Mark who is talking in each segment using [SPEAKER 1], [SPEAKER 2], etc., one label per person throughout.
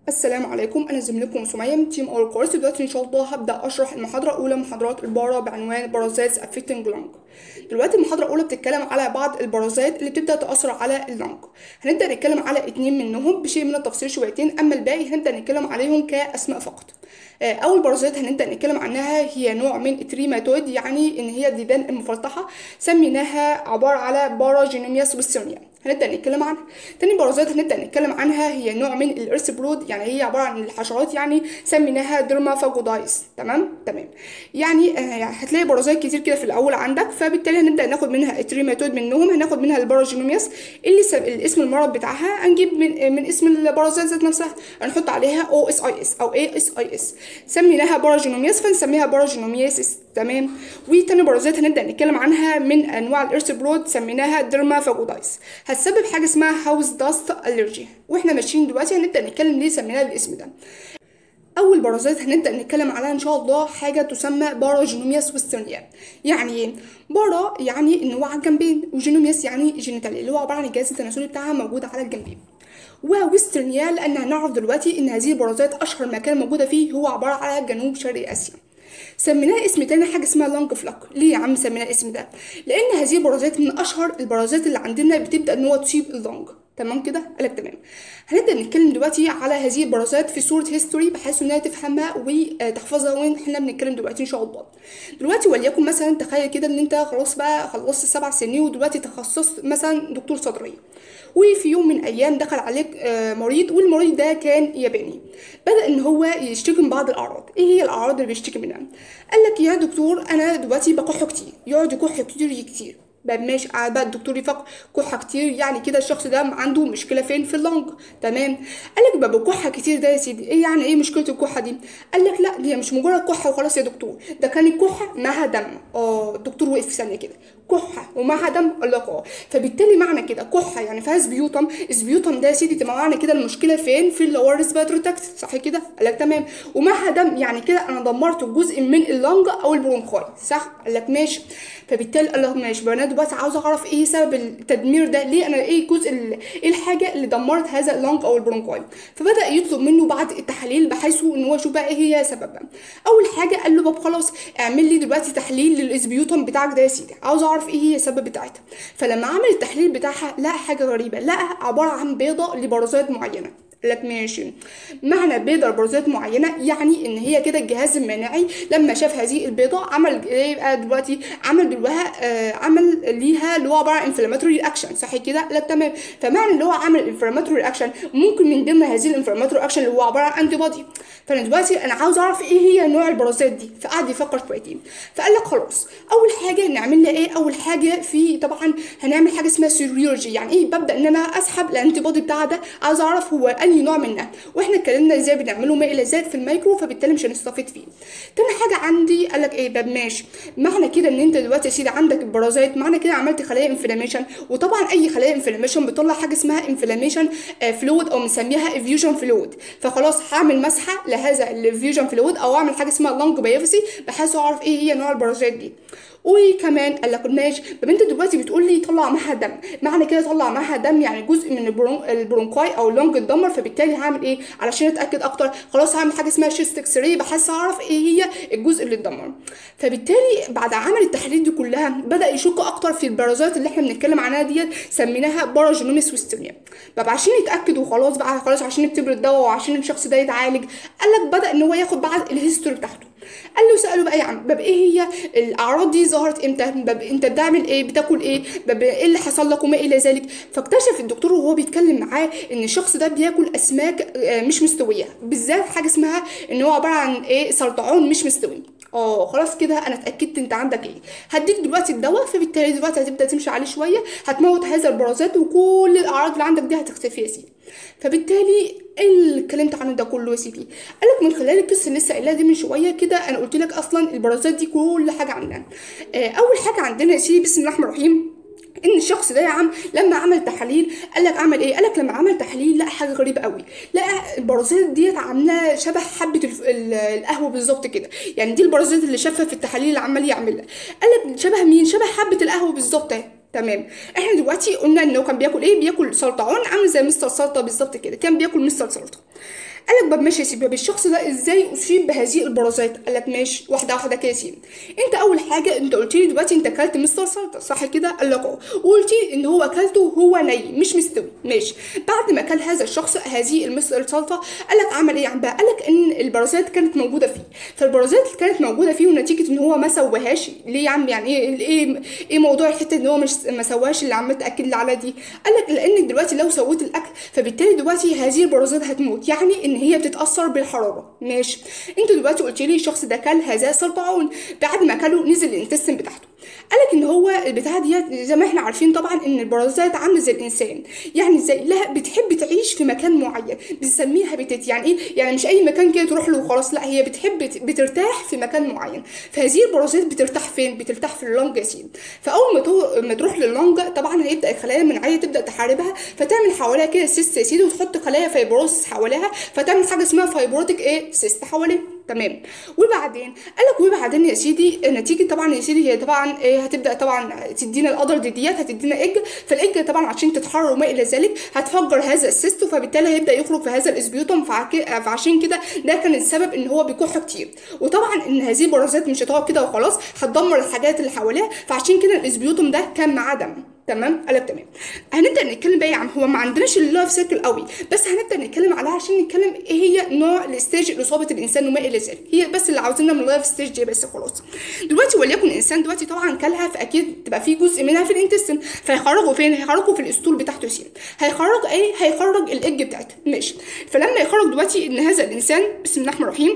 [SPEAKER 1] السلام عليكم انا زميلكم سميه من تيم اور كورس دلوقتي ان شاء الله هبدا اشرح المحاضره الاولى من محاضرات البارا بعنوان بارازيتس افكتنج لونج دلوقتي المحاضره الاولى بتتكلم على بعض البرازات اللي بتبدا تاثر على اللونج هنبدا نتكلم على اتنين منهم بشيء من التفصيل شويتين اما الباقي هنبدا نتكلم عليهم كاسماء فقط آه، اول برازيت هنبدا نتكلم عنها هي نوع من التريماتويد يعني ان هي الديدان المفلطحه سميناها عباره على باراجينومياس ويسترنيا هنبدا نتكلم عنها تاني برازات هنبدا نتكلم عنها هي نوع من الارث برود يعني هي عباره عن الحشرات يعني سميناها درما فاجودايس تمام تمام يعني آه، هتلاقي برازات كتير كده في الاول عندك فبالتالي هنبدا ناخد منها التريماتود منهم هناخد منها الباراجينومياس اللي سب... الاسم المرض بتاعها هنجيب من من اسم البرازات ذات نفسها هنحط عليها او اس اي اس او اي اس اي اس سميناها باراجينومياس فنسميها باراجينومياسيس تمام وتاني برازات هنبدا نتكلم عنها من انواع الارث برود سميناها درما فاجودايس هتسبب حاجه اسمها هاوس داست الرجي واحنا ماشيين دلوقتي هنبدا نتكلم ليه سميناها بالاسم ده اول برازات هنبدا نتكلم عليها ان شاء الله حاجه تسمى باراجينومياس ويسترنيا يعني ايه بارا يعني ان هو على الجنبين وجينومياس يعني جينيتال اللي هو عباره عن الجهاز التناسلي بتاعها موجود على الجنبين وويسترنيا لان هنعرف دلوقتي ان هذه البرازات اشهر مكان موجوده فيه هو عباره على جنوب شرق اسيا سميناه اسم تاني حاجه اسمها لونج فلوك ليه يا عم سميناه الاسم ده لان هذه البرازات من اشهر البرازات اللي عندنا بتبدا ان هو تصيب اللونج تمام كده قالك تمام هنبدا نتكلم دلوقتي على هذه البرازات في صوره هيستوري بحيث انها تفهمها وتحفظها وين احنا بنتكلم دلوقتي ان شاء الله دلوقتي وليكن مثلا تخيل كده ان انت خلاص بقى خلصت السبع سنين ودلوقتي تخصصت مثلا دكتور صدريه وفي يوم من ايام دخل عليك آه، مريض والمريض ده كان ياباني بدا ان هو يشتكي من بعض الاعراض ايه هي الاعراض اللي بيشتكي منها قال لك يا دكتور انا دلوقتي بكح كتير يقعد يكح كتير كتير بقى ماشي قاعد بقى الدكتور يفك كحه كتير يعني كده الشخص ده عنده مشكله فين في اللنج تمام قال لك بقى بكحه كتير ده يا سيدي ايه يعني ايه مشكله الكحه دي قال لك لا دي مش مجرد كحه وخلاص يا دكتور ده كان الكحه معاها دم اه الدكتور وقف في ثانيه كده كحه ومعاها دم قال لك اه فبالتالي معنى كده كحه يعني فيها سبيوتم سبيوتم ده يا سيدي تبقى معنى كده المشكله فين في اللور ريسبيراتوري تراكت صح كده قال لك تمام ومعاها دم يعني كده انا دمرت جزء من اللنج او البرونكاي صح قال لك ماشي فبالتالي قال لك ماشي بقى انا دلوقتي عاوز اعرف ايه سبب التدمير ده ليه انا ايه الجزء ال- ايه الحاجه اللي دمرت هذا اللنج او البرونكاي فبدا يطلب منه بعض التحاليل بحيث ان هو يشوف بقى ايه هي سببها اول حاجه قال له طب خلاص اعمل لي دلوقتي تحليل للاسبيوتم بتاعك ده يا سيدي عاوز اعرف ايه هي السبب بتاعتها فلما عمل التحليل بتاعها لقى حاجه غريبه لقى عباره عن بيضه لبرازات معينه قال لك ماشي معنى بيضة لبرازات معينة يعني ان هي كده الجهاز المناعي لما شاف هذه البيضة عمل ايه بقى دلوقتي عمل جواها آه عمل ليها اللي هو عبارة عن انفلاماتوري رياكشن صح كده لا تمام فمعنى اللي هو عمل انفلاماتوري رياكشن ممكن من ضمن هذه الانفلاماتوري رياكشن اللي هو عبارة عن انتي بودي فانا دلوقتي انا عاوز اعرف ايه هي نوع البرازات دي فقعد يفكر شويتين فقال لك خلاص اول حاجة نعمل لها ايه اول حاجة في طبعا هنعمل حاجة اسمها سيريولوجي يعني ايه ببدا ان انا اسحب الانتي بودي بتاع ده عاوز اعرف هو انهي نوع منها واحنا اتكلمنا ازاي بنعمله ما الى ذلك في المايكرو فبالتالي مش هنستفيد فيه تاني حاجه عندي قال لك ايه طب ماشي معنى كده ان انت دلوقتي يا سيدي عندك البرازات معنى كده عملت خلايا انفلاميشن وطبعا اي خلايا انفلاميشن بتطلع حاجه اسمها انفلاميشن فلويد او بنسميها افيوجن فلويد فخلاص هعمل مسحه لهذا الافيوجن فلويد او اعمل حاجه اسمها لانج بايوفسي بحيث اعرف ايه هي نوع البرازات دي وكمان قال لك ماشي طب انت دلوقتي بتقول لي طلع معاها دم معنى كده طلع معاها دم يعني جزء من البرون... البرونكاي او اللونج اتدمر فبالتالي هعمل ايه علشان اتاكد اكتر خلاص هعمل حاجه اسمها شيست اكس راي بحيث اعرف ايه هي الجزء اللي اتدمر فبالتالي بعد عمل التحاليل دي كلها بدا يشك اكتر في البرازات اللي احنا بنتكلم عنها ديت سميناها باراجينوميس ويستريا طب عشان يتاكد وخلاص بقى خلاص عشان نكتب له الدواء وعشان الشخص ده يتعالج قال لك بدا ان هو ياخد بعض الهيستوري بتاعته قال له ساله بقى يا عم باب ايه هي الاعراض دي ظهرت امتى باب انت بتعمل ايه بتاكل ايه باب ايه اللي حصل لك وما الى ذلك فاكتشف الدكتور وهو بيتكلم معاه ان الشخص ده بياكل اسماك آه، مش مستويه بالذات حاجه اسمها ان هو عباره عن ايه سلطعون مش مستوي اه خلاص كده انا اتاكدت انت عندك ايه هديك دلوقتي الدواء فبالتالي دلوقتي هتبدا تمشي عليه شويه هتموت هذا البرازات وكل الاعراض اللي عندك دي هتختفي يا سيدي فبالتالي ايه اللي اتكلمت عنه ده كله يا سيدي قال لك من خلال القصه اللي لسه قايلها دي من شويه كده انا قلت لك اصلا البرازات دي كل حاجه عندنا آه اول حاجه عندنا يا سيدي بسم الله الرحمن الرحيم ان الشخص ده يا عم لما عمل تحاليل قال لك عمل ايه قال لك لما عمل تحاليل لقى حاجه غريبه قوي لقى البرازيل ديت عامله شبه حبه الف... ال- القهوه بالظبط كده يعني دي البرازيل اللي شافها في التحاليل اللي عمال يعملها قال لك شبه مين شبه حبه القهوه بالظبط اهي تمام احنا دلوقتي قلنا انه كان بياكل ايه بياكل سلطعون عامل زي مستر سلطه بالظبط كده كان بياكل مستر سلطه قال لك طب ماشي يا سيدي طب الشخص ده ازاي اصيب بهذه البرازات قال لك ماشي واحده واحده كده يا سيدي انت اول حاجه انت قلت لي دلوقتي انت اكلت مستر سلطه صح كده قال لك اه وقلت لي ان هو اكلته وهو ني مش مستوي ماشي بعد ما اكل هذا الشخص هذه المستر سلطه قال لك عمل ايه عم بقى قال لك ان البرازات كانت موجوده فيه فالبرازات اللي كانت موجوده فيه ونتيجه ان هو ما سواهاش ليه يا عم يعني ايه ايه ايه موضوع الحته ان هو مش ما سواش اللي عمال تاكد لي على دي قال لك لان دلوقتي لو سويت الاكل فبالتالي دلوقتي هذه البرازات هتموت يعني ان هي بتتاثر بالحراره ماشي انت دلوقتي قلت لي الشخص ده كل هذا سلطعون بعد ما كله نزل الانتستين بتاعته قالك ان هو البتاعه ديت زي ما احنا عارفين طبعا ان البرازات عامله زي الانسان يعني ازاي لها بتحب تعيش في مكان معين بنسميها بتت يعني ايه يعني مش اي مكان كده تروح له وخلاص لا هي بتحب بترتاح في مكان معين فهذه البرازات بترتاح فين بترتاح في اللنج يا سيدي فاول ما تو... ما تروح لللنج طبعا هيبدا الخلايا المناعيه تبدا تحاربها فتعمل حواليها كده سيست يا سيدي وتحط خلايا فايبروسس حواليها فتعمل حاجه اسمها فايبروتيك ايه سيست حواليها تمام وبعدين قال لك وبعدين يا سيدي نتيجه طبعا يا سيدي هي طبعا ايه هتبدا طبعا تدينا القدر دي ديت هتدينا اج فالاج طبعا عشان تتحرر وما الى ذلك هتفجر هذا السيست فبالتالي هيبدا يخرج في هذا الاسبيوتوم فعشان كده ده كان السبب ان هو بيكح كتير وطبعا ان هذه البرازات مش هتقعد كده وخلاص هتدمر الحاجات اللي حواليها فعشان كده الاسبيوتوم ده كان معاه دم تمام قال لك تمام هنبدا نتكلم بقى عن هو ما عندناش اللايف سيركل قوي بس هنبدا نتكلم عليها عشان نتكلم ايه هي نوع الستيج اللي اصابه الانسان وما الى ذلك هي بس اللي عاوزينها من اللايف ستيج دي بس خلاص دلوقتي وليكن الانسان دلوقتي طبعا كلها فاكيد تبقى في جزء منها في الانتستين فيخرجوا فين هيخرجوا في الاسطول بتاعته سين هيخرج ايه هيخرج الاج بتاعته ماشي فلما يخرج دلوقتي ان هذا الانسان بسم الله الرحمن الرحيم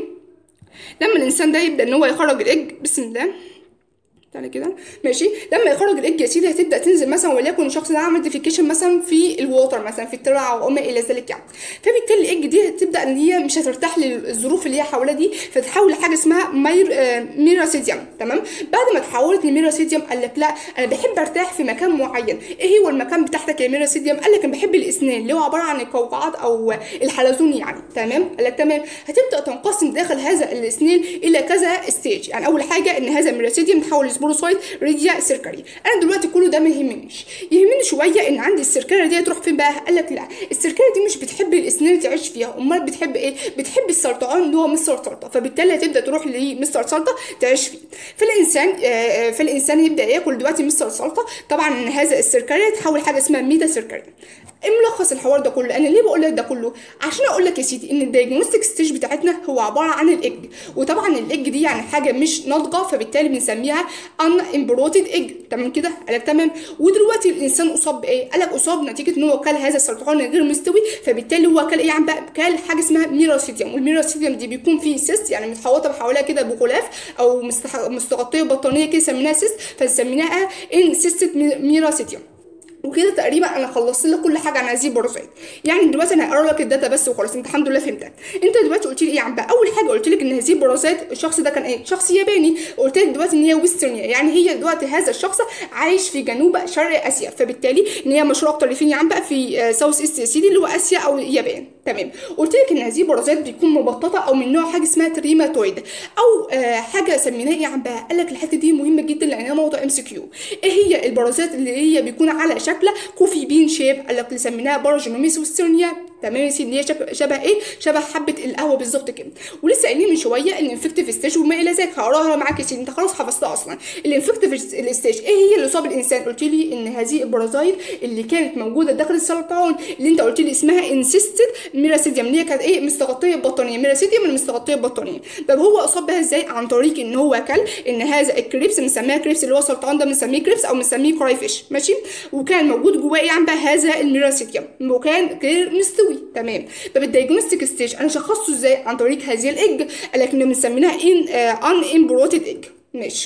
[SPEAKER 1] لما الانسان ده يبدا ان هو يخرج الاج بسم الله تعالى كده ماشي لما يخرج الاج يا سيدي هتبدا تنزل مثلا وليكن الشخص ده عمل ديفيكيشن مثلا في الووتر مثلا في الترعه او ما الى ذلك يعني فبالتالي الاج دي هتبدا ان هي مش هترتاح للظروف اللي هي حواليها دي فتتحول لحاجه اسمها مير آه ميراسيديوم تمام بعد ما تحولت لميراسيديوم قال لك لا انا بحب ارتاح في مكان معين ايه هو المكان بتاعتك يا ميراسيديوم قال لك انا بحب الاسنان اللي هو عباره عن القوقعات او الحلزون يعني تمام قال لك تمام هتبدا تنقسم داخل هذا الاسنان الى كذا ستيج يعني اول حاجه ان هذا الميراسيديوم تحول سبوروسايت ريديا سيركري انا دلوقتي كله ده ما يهمنيش يهمني شويه ان عندي السيركري دي تروح فين بقى قال لك لا السيركري دي مش بتحب الاسنان تعيش فيها امال بتحب ايه بتحب السرطان اللي هو مستر سلطه فبالتالي هتبدا تروح لمستر سلطه تعيش فيه فالانسان آه فالانسان يبدا ياكل دلوقتي مستر سلطه طبعا هذا السيركري تحول حاجه اسمها ميتا سيركري ايه ملخص الحوار ده كله انا ليه بقول لك ده كله عشان اقول لك يا سيدي ان الدايجنوستيك ستيج بتاعتنا هو عباره عن الاج وطبعا الاج دي يعني حاجه مش ناضجه فبالتالي بنسميها ان امبروتد ايج تمام كده قالك تمام ودلوقتي الانسان اصاب بايه قالك اصاب نتيجه ان هو كل هذا السرطان غير مستوي فبالتالي هو كل ايه عم بقى كل حاجه اسمها ميراسيديوم والميراسيديوم دي بيكون فيه سيست يعني متحوطه بحواليها كده بغلاف او مستغطيه بطانيه كده سميناها سيست فسميناها ان سيست ميراسيديوم وكده تقريبا انا خلصت لك كل حاجه عن هذه البرازيت يعني دلوقتي انا هقرا لك الداتا بس وخلاص انت الحمد لله فهمتك انت دلوقتي قلت لي ايه عم بقى اول حاجه قلت لك ان هذه البرازيت الشخص ده كان ايه شخص ياباني قلت لك دلوقتي ان هي ويسترنيا يعني هي دلوقتي هذا الشخص عايش في جنوب شرق اسيا فبالتالي ان هي مشهوره اكتر فين يا عم بقى في ساوث ايست سيدي اللي هو اسيا او اليابان تمام قلت لك ان هذه البرازيت بتكون مبططه او من نوع حاجه اسمها تريماتويد او آه حاجه سميناها ايه يا عم بقى قال لك الحته دي مهمه جدا لانها موضوع ام سي كيو ايه هي البرازيت اللي هي بيكون على شكل كوفي بين شيب قال لك اللي سميناها بارجينوميس وسترنيا تمام يا سيدي اللي هي شبه, شبه ايه شبه حبه القهوه بالظبط كده ولسه قايلين من شويه الانفكتيف ستيج وما الى ذلك هقراها معاك يا سيدي انت خلاص حفظتها اصلا الانفكتيف ستيج ايه هي اللي صاب الانسان قلت لي ان هذه البرازيل اللي كانت موجوده داخل السرطان اللي انت قلت لي اسمها انسيستد ميراسيديوم اللي هي كانت ايه مستغطيه ببطانيه ميراسيديوم اللي مستغطيه ببطانيه طب هو اصاب بها ازاي عن طريق ان هو اكل ان هذا الكريبس بنسميها كريبس اللي هو السرطان ده بنسميه كريبس او بنسميه كراي فيش ماشي وكان موجود جواه ايه عم بقى هذا الميراسيديوم وكان غير مستوي تمام طب الدايجنوستيك ستيج انا شخصته ازاي عن طريق هذه الايج لكن بنسميها ان ان امبروتد ايج ماشي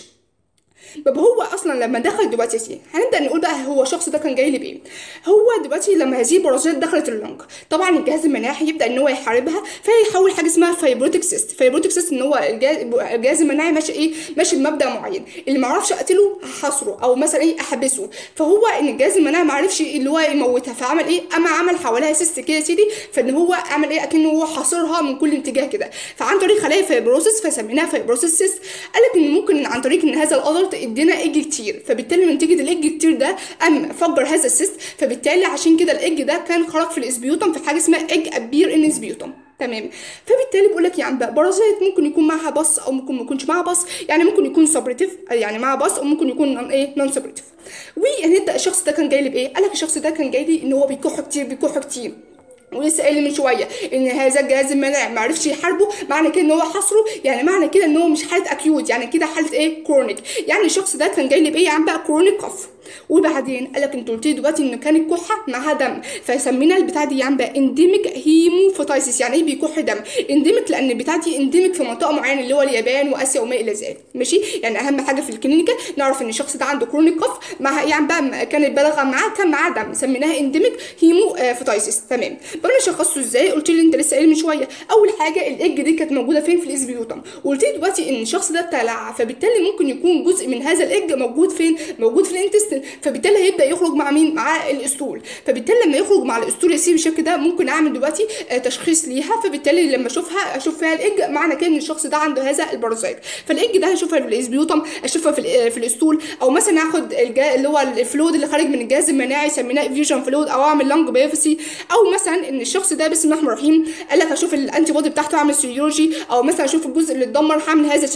[SPEAKER 1] طب هو اصلا لما دخل دلوقتي سي هنبدا نقول بقى هو الشخص ده كان جاي لي بايه هو دلوقتي لما هذه البرازيل دخلت اللنج طبعا الجهاز المناعي يبدا ان هو يحاربها فيحول حاجه اسمها فايبروتيك سيست فايبروتيك سيست ان هو الجهاز المناعي ماشي ايه ماشي بمبدا معين اللي ما عرفش اقتله هحاصره او مثلا ايه احبسه فهو ان الجهاز المناعي ما عرفش اللي هو يموتها فعمل ايه اما عمل حواليها سيست كده يا سيدي فان هو عمل ايه اكنه هو حاصرها من كل اتجاه كده فعن طريق خلايا فايبروسيس فسميناها فايبروسيس سيست قال لك ان ممكن عن طريق ان هذا الادلت ادينا ايج كتير فبالتالي نتيجه الايج كتير ده قام فجر هذا السيست فبالتالي عشان كده الايج ده كان خرج في الاسبيوتم في حاجه اسمها ايج ابير ان اسبيوتم تمام فبالتالي بقول لك يعني بقى بارازيت ممكن يكون معاها بص او ممكن ما يكونش معاها بص يعني ممكن يكون سبريتيف يعني معاها بص او ممكن يكون نون ايه نون سبريتيف وهنبدا الشخص ده كان جاي لي بايه قال لك الشخص ده كان جاي لي ان هو بيكح كتير بيكح كتير ولسه قايل من شويه ان هذا الجهاز المناعي ما عرفش يحاربه معنى كده ان هو حصره يعني معنى كده ان هو مش حاله اكيوت يعني كده حاله ايه كرونيك يعني الشخص ده كان جاي لي بايه يعني بقى كرونيك كف وبعدين قال لك انت قلت لي دلوقتي ان كانت كحه معاها دم فسمينا البتاع دي يعني بقى انديميك هيموفوتايسيس يعني ايه بيكح دم انديميك لان البتاع دي انديميك في منطقه معينه اللي هو اليابان واسيا وما الى ذلك ماشي يعني اهم حاجه في الكلينيكا نعرف ان الشخص ده عنده كرونيك كف مع يعني بقى كانت بالغه معاه كان معاه دم سميناها انديميك هيموفوتايسيس تمام بقى انا شخصته ازاي قلت لي انت لسه قايل من شويه اول حاجه الايج دي كانت موجوده فين في الاسبيوتم وقلت لي دلوقتي ان الشخص ده ابتلع فبالتالي ممكن يكون جزء من هذا الايج موجود فين موجود في الانتستين فبالتالي هيبدا يخرج مع مين مع الاسطول فبالتالي لما يخرج مع الاسطول يا سيدي بالشكل ده ممكن اعمل دلوقتي تشخيص ليها فبالتالي لما اشوفها اشوف فيها الايج معنى كده ان الشخص ده عنده هذا البارازيت فالايج ده هشوفها في الاسبيوتم اشوفها في في الاسطول او مثلا اخد اللي هو الفلود اللي خارج من الجهاز المناعي سميناه فيوجن فلود او اعمل لانج بايوبسي او مثلا ان الشخص ده بسم الله الرحمن الرحيم قال لك اشوف الانتي بودي بتاعته اعمل سيرولوجي او مثلا اشوف الجزء اللي اتدمر هعمل هذا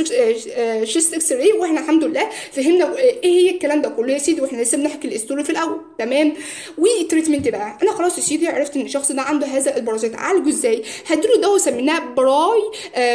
[SPEAKER 1] شيست اكس راي واحنا الحمد لله فهمنا ايه هي الكلام ده كله يا سيدي واحنا لسه بنحكي الاستوري في الاول تمام والتريتمنت بقى انا خلاص يا سيدي عرفت ان الشخص ده عنده هذا البارازيت اعالجه ازاي هديله دواء سميناه براي آه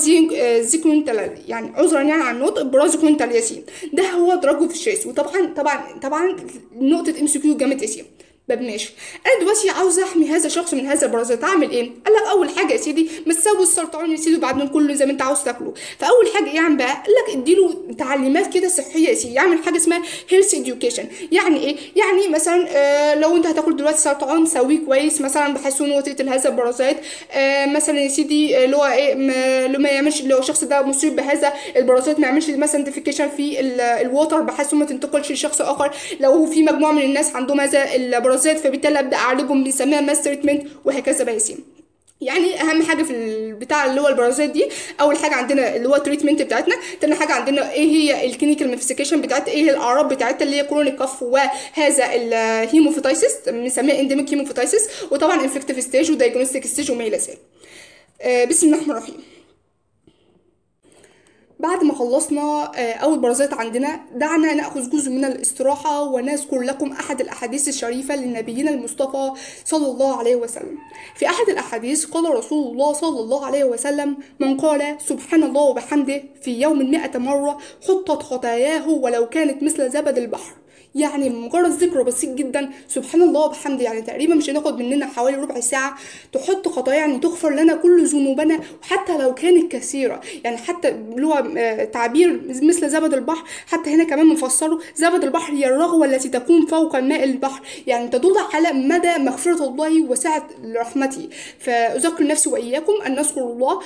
[SPEAKER 1] برازيكونتال يعني عذرا يعني عن النطق برازيكونتال ياسين ده هو دراجه في الشيس وطبعا طبعا طبعا نقطه ام سي كيو جامد ياسين طب ماشي انا دلوقتي عاوزه احمي هذا الشخص من هذا البارازيت اعمل ايه قال لك اول حاجه يا سيدي ما تسوي السرطان يا سيدي وبعدين كله زي ما انت عاوز تاكله فاول حاجه يعمل بقى قال لك اديله تعليمات كده صحيه يا سيدي يعمل حاجه اسمها هيلث اديوكيشن يعني ايه يعني مثلا آه لو انت هتاكل دلوقتي سرطان سويه كويس مثلا بحيث ان هو تقتل هذا البارازيت آه مثلا يا سيدي اللي هو ايه لو ما يعملش لو الشخص ده مصيب بهذا البارازيت ما يعملش مثلا ديفيكيشن في الووتر بحيث ما تنتقلش لشخص اخر لو في مجموعه من الناس عندهم هذا البارازيت فبالتالي ابدا اعالجهم بنسميها ماس تريتمنت وهكذا بقى ياسين يعني اهم حاجه في البتاع اللي هو البرازيت دي اول حاجه عندنا اللي هو التريتمنت بتاعتنا تاني حاجه عندنا ايه هي الكلينيكال مانيفستيشن بتاعتها ايه هي الاعراض بتاعتها اللي هي كرونيك كف وهذا الهيموفيتايسيس بنسميها انديميك هيموفيتايسيس وطبعا انفكتيف ستيج ودايجنوستيك ستيج وما الى ذلك آه بسم الله الرحمن الرحيم بعد ما خلصنا أول برازيت عندنا دعنا نأخذ جزء من الاستراحة ونذكر لكم أحد الأحاديث الشريفة لنبينا المصطفى صلى الله عليه وسلم في أحد الأحاديث قال رسول الله صلى الله عليه وسلم من قال سبحان الله وبحمده في يوم مئة مرة حطت خطاياه ولو كانت مثل زبد البحر يعني مجرد ذكر بسيط جدا سبحان الله وبحمده يعني تقريبا مش هناخد مننا حوالي ربع ساعة تحط خطايا يعني تغفر لنا كل ذنوبنا وحتى لو كانت كثيرة يعني حتى اللي هو تعبير مثل زبد البحر حتى هنا كمان مفسره زبد البحر هي الرغوة التي تكون فوق الماء البحر يعني تدل على مدى مغفرة الله وسعة رحمته فأذكر نفسي وإياكم أن نذكر الله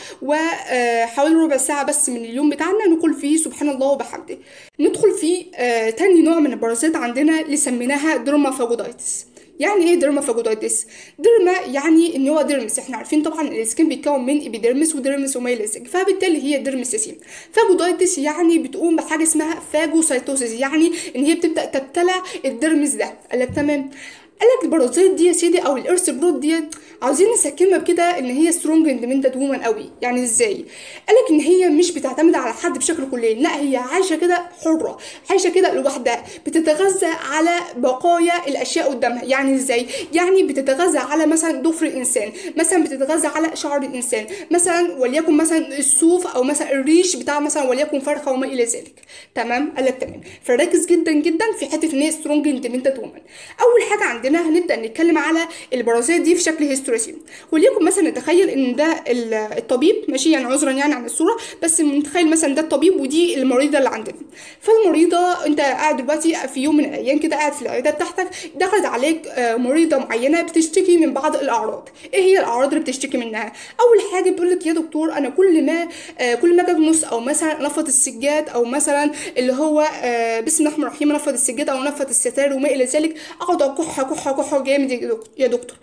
[SPEAKER 1] وحوالي ربع ساعة بس من اليوم بتاعنا نقول فيه سبحان الله وبحمده ندخل في آه تاني نوع من البرازيت عندنا اللي سميناها درمافاجودايتس يعني ايه ديرمافاجودايتس ديرما يعني ان هو ديرمس احنا عارفين طبعا السكين بيتكون من ابيديرمس وديرمس وما الى ذلك فبالتالي هي ديرمس ياسين فاجودايتس يعني بتقوم بحاجه اسمها فاجوسايتوسيس يعني ان هي بتبدا تبتلع الديرمس ده قال لك تمام قال لك البرازيت دي يا سيدي او الارث برود ديت عاوزين نسكنها بكده ان هي سترونج اندمنتد وومن قوي يعني ازاي قال لك ان هي مش بتعتمد على حد بشكل كلي لا هي عايشه كده حره عايشه كده لوحدها بتتغذى على بقايا الاشياء قدامها يعني ازاي يعني بتتغذى على مثلا ضفر الانسان مثلا بتتغذى على شعر الانسان مثلا وليكن مثلا الصوف او مثلا الريش بتاع مثلا وليكن فرخه وما الى ذلك تمام قال لك تمام فركز جدا جدا في حته ان هي سترونج اندمنتد وومن اول حاجه عندنا هنبدا نتكلم على البرازيل دي في شكل هيستوري وليكن مثلا نتخيل ان ده الطبيب ماشي يعني عذرا يعني عن الصوره بس نتخيل مثلا ده الطبيب ودي المريضه اللي عندنا فالمريضه انت قاعد دلوقتي في يوم من الايام كده قاعد في العياده بتاعتك دخلت عليك مريضه معينه بتشتكي من بعض الاعراض ايه هي الاعراض اللي بتشتكي منها اول حاجه بتقول لك يا دكتور انا كل ما كل ما اجي اجنس او مثلا انفض السجاد او مثلا اللي هو بسم الله الرحمن الرحيم انفض السجاد او انفض الستار وما الى ذلك اقعد اكح اكح اكح جامد يا دكتور- يا دكتور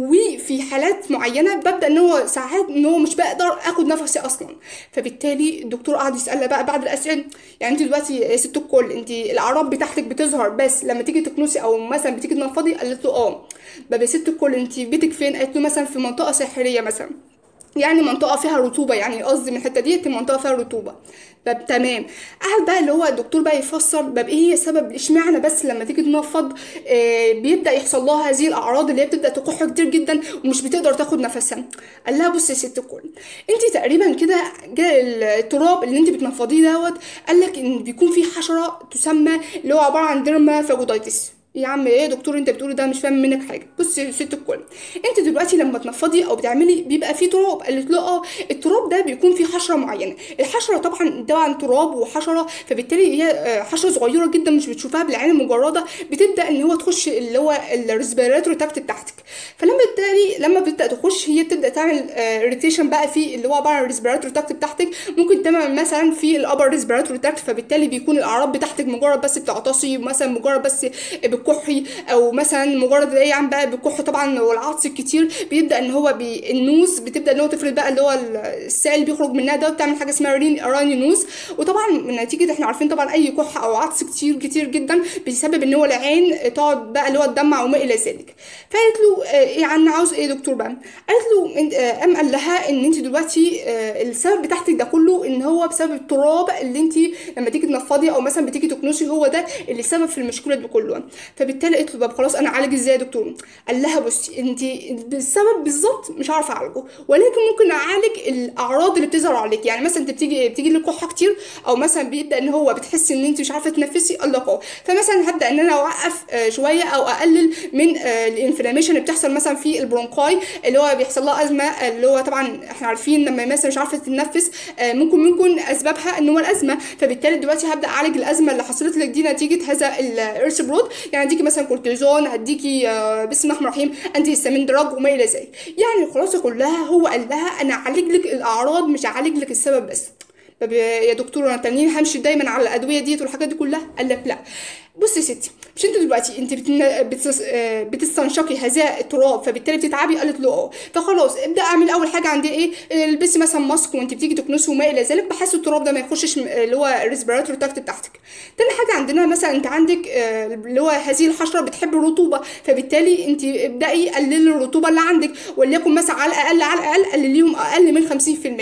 [SPEAKER 1] وفي حالات معينه ببدا ان هو ساعات ان هو مش بقدر اخد نفسي اصلا فبالتالي الدكتور قعد يسالها بقى بعد الاسئله يعني انت دلوقتي يا ست الكل انت الاعراض بتاعتك بتظهر بس لما تيجي تكنسي او مثلا بتيجي تنفضي قالت له اه بقى يا ست الكل انت بيتك فين قالت له مثلا في منطقه ساحليه مثلا يعني منطقه فيها رطوبه يعني قصدي من الحته ديت منطقه فيها رطوبه طب تمام قعد بقى اللي هو الدكتور بقى يفسر طب ايه هي السبب اشمعنى بس لما تيجي تنفض آه بيبدا يحصل لها هذه الاعراض اللي هي بتبدا تكح كتير جدا ومش بتقدر تاخد نفسها قال لها بصي يا ست الكل انت تقريبا كده جاء التراب اللي انت بتنفضيه دوت قال لك ان بيكون في حشره تسمى اللي هو عباره عن ديرما فاجودايتس يا عم ايه يا دكتور انت بتقوله ده مش فاهم منك حاجه بص يا ست الكل انت دلوقتي لما تنفضي او بتعملي بيبقى فيه تراب قالت له اه التراب ده بيكون فيه حشره معينه الحشره طبعا طبعا تراب وحشره فبالتالي هي آه، حشره صغيره جدا مش بتشوفها بالعين المجرده بتبدا ان هو تخش اللي هو الريسبيراتوري تاكت بتاعتك فلما بالتالي لما بتبدا تخش هي بتبدا تعمل اريتيشن بقى في اللي هو عباره عن الريسبيراتوري تاكت بتاعتك ممكن تعمل مثلا في الابر ريسبيراتوري تاكت فبالتالي بيكون الاعراض بتاعتك مجرد بس بتعطسي مثلا مجرد بس بتكحي او مثلا مجرد ايه عم بقى بتكح طبعا والعطس الكتير بيبدا ان هو بي النوز بتبدا ان هو تفرد بقى اللي هو السائل اللي بيخرج منها ده بتعمل حاجه اسمها رين راني نوز وطبعا من نتيجه احنا عارفين طبعا اي كحه او عطس كتير كتير جدا بيسبب ان هو العين تقعد بقى اللي هو تدمع وما الى ذلك فقالت له آه، ايه عن عاوز ايه يا دكتور بقى قالت له انت- آه، قام قال لها ان انت دلوقتي آه، السبب بتاعتك ده كله ان هو بسبب التراب اللي انت لما تيجي تنفضي او مثلا بتيجي تكنسي هو ده اللي سبب في المشكله دي كله فبالتالي قالت له طب خلاص انا اعالج ازاي يا دكتور قال لها بصي انت بالسبب بالظبط مش عارفه اعالجه ولكن ممكن اعالج الاعراض اللي بتظهر عليك يعني مثلا انت بتيجي بتيجي لك كحه كتير او مثلا بيبدا ان هو بتحسي ان انت مش عارفه تنفسي الله اه فمثلا هبدا ان انا اوقف آه، شويه او اقلل من آه، الانفلاميشن اللي بتحصل مثلا في البرونكاي اللي هو بيحصل لها ازمه آه، اللي هو طبعا احنا عارفين لما مثلا مش عارفه تتنفس آه، ممكن يكون اسبابها ان هو الازمه فبالتالي دلوقتي هبدا اعالج الازمه اللي حصلت لك دي نتيجه هذا الارث برود يعني اديكي مثلا كورتيزون هديكي آه، بسم الله الرحمن الرحيم انتي هيستامين دراج وما الى ذلك يعني الخلاصه كلها هو قال لها انا اعالج لك الاعراض مش هعالج لك السبب بس طب يا دكتور انا تانيين همشي دايما على الادويه ديت والحاجات دي كلها قال لك لا بصي يا ستي مش انت دلوقتي انت بتن... بتس... آه، بتستنشقي هذا التراب فبالتالي بتتعبي قالت له اه فخلاص ابدا اعمل اول حاجه عندي ايه البسي مثلا ماسك وانت بتيجي تكنسي وما الى ذلك بحيث التراب ده ما يخشش م- اللي هو الريسبيراتوري تاكت بتاعتك تاني حاجه عندنا مثلا انت عندك آه، اللي هو هذه الحشره بتحب الرطوبه فبالتالي انت ابداي قللي الرطوبه اللي عندك وليكن مثلا على الاقل على الاقل قلليهم اقل من 50%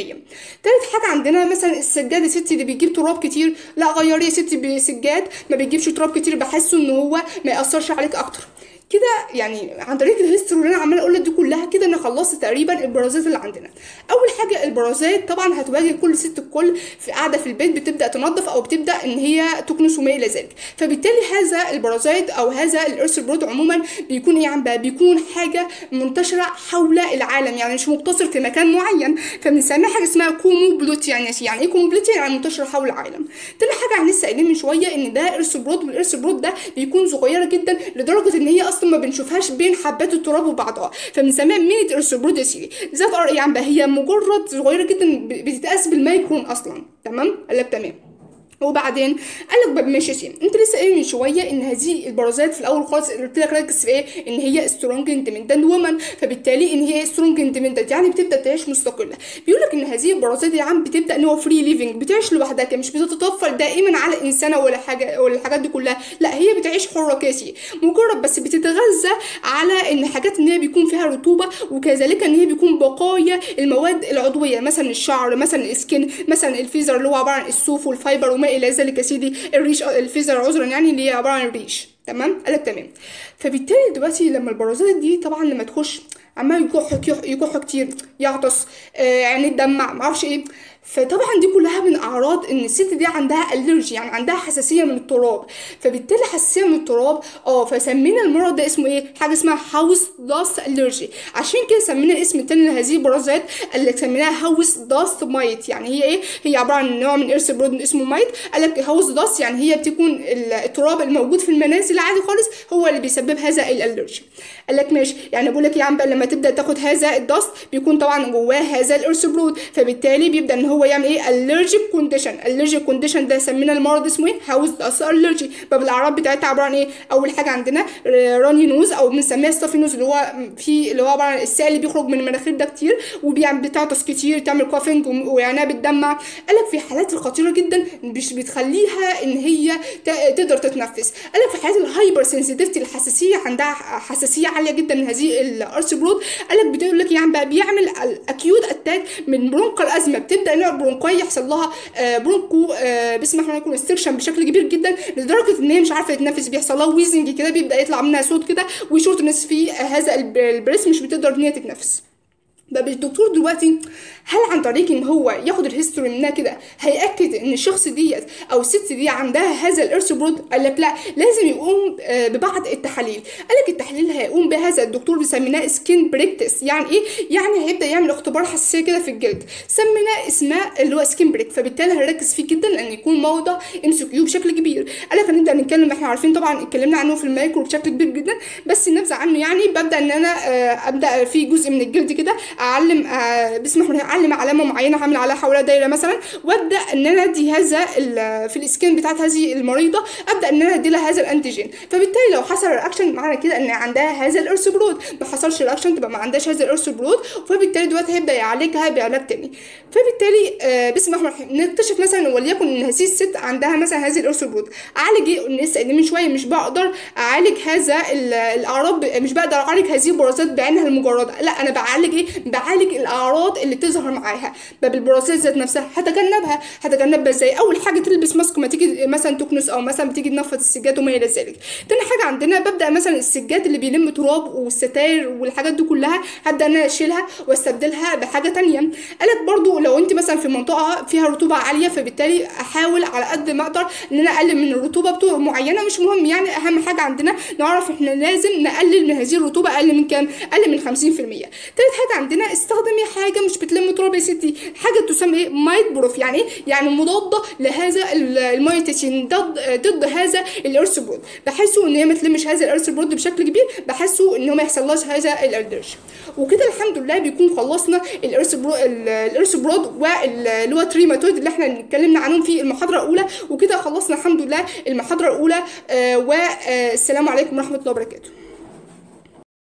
[SPEAKER 1] تالت حاجه عندنا مثلا السجاد يا ستي اللي بيجيب تراب كتير لا غيري يا ستي بسجاد ما بيجيبش تراب كتير بحسه ان هو ما ياثرش عليك اكتر كده يعني عن طريق الهيستوري اللي انا عماله اقول لك دي كلها كده انا خلصت تقريبا البرازات اللي عندنا اول حاجه البرازات طبعا هتواجه كل ست الكل في قاعده في البيت بتبدا تنظف او بتبدا ان هي تكنس وما الى ذلك فبالتالي هذا البرازات او هذا الارث برود عموما بيكون ايه عم بقى بيكون حاجه منتشره حول العالم يعني مش مقتصر في مكان معين فبنسميها حاجه اسمها كومو بلوت يعني يعني ايه كومو بلوت يعني منتشره حول العالم تاني حاجه عن لسه قايلين من شويه ان ده ارث برود والارث برود ده بيكون صغيره جدا لدرجه ان هي اصلا ما بنشوفهاش بين حبات التراب وبعضها فبنسميها ميني ارث برود يا سيدي ذات ار يعني بقى هي مجرد صغيره جدا ب- بتتقاس بالمايكرون اصلا تمام قال لك تمام وبعدين قال لك بقى ماشي يا سيدي انت لسه قايل من شويه ان هذه البرازات في الاول خالص اللي قلت لك ركز في ايه ان هي سترونج اندبندنت وومن فبالتالي ان هي سترونج اندبندنت يعني بتبدا تعيش مستقله بيقول لك ان هذه البرازات يا عم بتبدا ان هو فري ليفنج بتعيش لوحدها كده مش بتتطفل دائما على انسانه ولا حاجه ولا الحاجات دي كلها لا هي بتعيش حره كاسي مجرد بس بتتغذى على ان حاجات ان هي بيكون فيها رطوبه وكذلك ان هي بيكون بقايا المواد العضويه مثلا الشعر مثلا السكين مثلا الفيزر اللي هو عباره عن الصوف والفايبر وما الى ذلك يا سيدي الريش الفيزر عذرا يعني اللي هي عباره عن الريش تمام قالك تمام فبالتالي دلوقتي لما البرازات دي طبعا لما تخش عمال يكح يكح- يكح كتير يعطس آه يعني تدمع معرفش ايه فطبعا دي كلها من اعراض ان الست دي عندها الرجي يعني عندها حساسيه من التراب فبالتالي حساسيه من التراب اه فسمينا المرض ده اسمه ايه حاجه اسمها هاوس داست الرجي عشان كده سمينا اسم تاني لهذه البرازات اللي سميناها هاوس داست مايت يعني هي ايه هي عباره عن نوع من ارث برود اسمه مايت قال لك هاوس داست يعني هي بتكون ال- التراب الموجود في المنازل عادي خالص هو اللي بيسبب هذا الالرجي قال لك ماشي يعني بقول لك يا عم بقى لما تبدا تاخد هذا الدست بيكون طبعا جواه هذا الارث برود فبالتالي بيبدا ان هو هو يعمل ايه الرجيك كونديشن الرجيك كونديشن ده سمينا المرض اسمه ايه هاوس داست الرجي بقى الاعراض بتاعتها عباره عن ايه اول حاجه عندنا راني نوز او بنسميها ستافي نوز اللي هو في اللي هو عباره عن السائل اللي بيخرج من المناخير ده كتير وبيعمل بتعطس كتير تعمل كوفنج وعينها بتدمع قال لك في الحالات الخطيره جدا مش بتخليها ان هي تقدر تتنفس قال لك في حالات الهايبر سنسيتيفيتي الحساسيه عندها حساسيه عاليه جدا من هذه الارث برود قال لك بتقول لك يعني بقى بيعمل الاكيوت اتاك من برونكال ازمه بتبدا نوع برونكاي يحصل لها برونكو بسم الله يكون استرشن بشكل كبير جدا لدرجه ان هي مش عارفه تتنفس بيحصل لها ويزنج كده بيبدا يطلع منها صوت كده وشورتنس في هذا البريس مش بتقدر ان هي تتنفس بقى الدكتور دلوقتي هل عن طريق ان هو ياخد الهيستوري منها كده هياكد ان الشخص ديت او الست دي عندها هذا الارث برود قال لك لا لازم يقوم ببعض التحاليل قال لك التحليل هيقوم بهذا الدكتور بيسميناه سكين بريكتس يعني ايه يعني هيبدا يعمل اختبار حساسيه كده في الجلد سميناه اسمها اللي هو سكين بريك فبالتالي هنركز فيه جدا لان يكون موضع ام سي كيو بشكل كبير قال لك هنبدا نتكلم احنا عارفين طبعا اتكلمنا عنه في المايكرو بشكل كبير جدا بس نبذه عنه يعني ببدا ان انا ابدا في جزء من الجلد كده اعلم بسم الله اعلم علامه معينه هعمل عليها حواليها دايره مثلا وابدا ان انا ادي هذا في السكين بتاعت هذه المريضه ابدا ان انا ادي لها هذا الانتيجين فبالتالي لو حصل رياكشن معنى كده ان عندها هذا الارث برود ما حصلش رياكشن تبقى ما عندهاش هذا الارث برود فبالتالي دلوقتي هيبدا يعالجها بعلاج تاني فبالتالي بسم الله الرحمن الرحيم نكتشف مثلا وليكن ان هذه الست عندها مثلا هذه الارث برود اعالج ايه لسه من شويه مش بقدر اعالج هذا الاعراض مش بقدر اعالج هذه البرازات بعينها المجرده لا انا بعالج ايه بعالج الاعراض اللي تظهر معاها باب البرازات ذات نفسها هتجنبها هتجنبها ازاي اول حاجه تلبس ماسك ما تيجي مثلا تكنس او مثلا بتيجي تنفض السجاد وما الى ذلك تاني حاجه عندنا ببدا مثلا السجاد اللي بيلم تراب والستاير والحاجات دي كلها هبدا ان انا اشيلها واستبدلها بحاجه تانية قالت برضو لو انت مثلا في منطقه فيها رطوبه عاليه فبالتالي احاول على قد ما اقدر ان انا اقلل من الرطوبه بطرق معينه مش مهم يعني اهم حاجه عندنا نعرف احنا لازم نقلل من هذه الرطوبه اقل من كام اقل من 50% تالت حاجه عندنا استخدمي حاجه مش بتلم تراب يا ستي حاجه تسمى ايه مايت بروف يعني ايه يعني مضاده لهذا المايتين ضد ضد هذا الارث برود بحيث ان هي ما تلمش هذا الارث برود بشكل كبير بحيث ان هو ما يحصلهاش هذا الالرجي وكده الحمد لله بيكون خلصنا الارث برود الارث برود واللي هو تريماتود اللي احنا اتكلمنا عنهم في المحاضره الاولى وكده خلصنا الحمد لله المحاضره الاولى آه والسلام عليكم ورحمه الله وبركاته